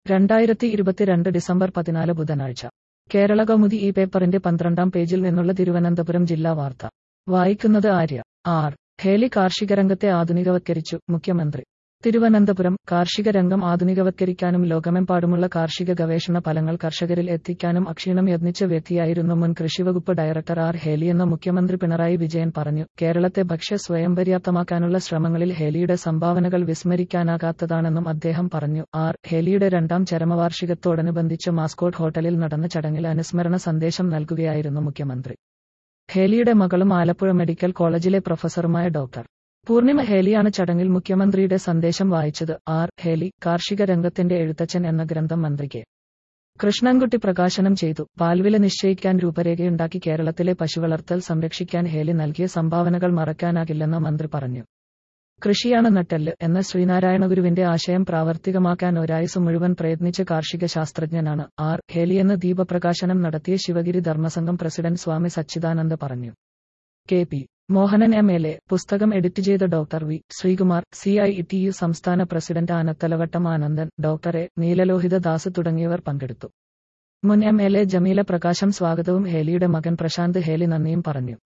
രണ്ടായിരത്തി ഇരുപത്തിരണ്ട് ഡിസംബർ പതിനാല് ബുധനാഴ്ച കേരള കൗമുദി ഈ പേപ്പറിന്റെ പന്ത്രണ്ടാം പേജിൽ നിന്നുള്ള തിരുവനന്തപുരം ജില്ലാ വാർത്ത വായിക്കുന്നത് ആര്യ ആർ ഹേലി കാർഷിക രംഗത്തെ ആധുനികവത്കരിച്ചു മുഖ്യമന്ത്രി തിരുവനന്തപുരം കാർഷിക രംഗം ആധുനികവത്കരിക്കാനും ലോകമെമ്പാടുമുള്ള കാർഷിക ഗവേഷണ ഫലങ്ങൾ കർഷകരിൽ എത്തിക്കാനും അക്ഷീണം യത്നിച്ച വ്യക്തിയായിരുന്നു മുൻ കൃഷിവകുപ്പ് ഡയറക്ടർ ആർ ഹേലിയെന്ന് മുഖ്യമന്ത്രി പിണറായി വിജയൻ പറഞ്ഞു കേരളത്തെ ഭക്ഷ്യ സ്വയം പര്യാപ്തമാക്കാനുള്ള ശ്രമങ്ങളിൽ ഹേലിയുടെ സംഭാവനകൾ വിസ്മരിക്കാനാകാത്തതാണെന്നും അദ്ദേഹം പറഞ്ഞു ആർ ഹേലിയുടെ രണ്ടാം ചരമവാർഷികത്തോടനുബന്ധിച്ച് മാസ്കോട്ട് ഹോട്ടലിൽ നടന്ന ചടങ്ങിൽ അനുസ്മരണ സന്ദേശം നൽകുകയായിരുന്നു മുഖ്യമന്ത്രി ഹേലിയുടെ മകളും ആലപ്പുഴ മെഡിക്കൽ കോളേജിലെ പ്രൊഫസറുമായ ഡോക്ടർ പൂർണിമ ഹേലിയാണ് ചടങ്ങിൽ മുഖ്യമന്ത്രിയുടെ സന്ദേശം വായിച്ചത് ആർ ഹേലി കാർഷിക രംഗത്തിന്റെ എഴുത്തച്ഛൻ എന്ന ഗ്രന്ഥം മന്ത്രി കെ കൃഷ്ണൻകുട്ടി പ്രകാശനം ചെയ്തു പാൽവില നിശ്ചയിക്കാൻ രൂപരേഖയുണ്ടാക്കി കേരളത്തിലെ പശുവളർത്തൽ സംരക്ഷിക്കാൻ ഹേലി നൽകിയ സംഭാവനകൾ മറക്കാനാകില്ലെന്ന് മന്ത്രി പറഞ്ഞു കൃഷിയാണ് നട്ടെല്ല് എന്ന ശ്രീനാരായണഗുരുവിന്റെ ആശയം പ്രാവർത്തികമാക്കാൻ ഒരായുസ് മുഴുവൻ പ്രയത്നിച്ച കാർഷിക ശാസ്ത്രജ്ഞനാണ് ആർ ഹേലിയെന്ന് ദീപപ്രകാശനം നടത്തിയ ശിവഗിരി ധർമ്മസംഘം പ്രസിഡന്റ് സ്വാമി സച്ചിദാനന്ദ പറഞ്ഞു K P Mohanan M L A പുസ്തകം എഡിറ്റ് ചെയ്ത doctor V Sreekumar C I T U സംസ്ഥാന president Anathalavattom Anandan doctor A Neelalohitha Das തുടങ്ങിയവർ പങ്കെടുത്തു മുൻ എം എൽ എ ജമീല പ്രകാശം സ്വാഗതവും ഹേലിയുടെ മകൻ പ്രശാന്ത് ഹേലി നന്ദിയും പറഞ്ഞു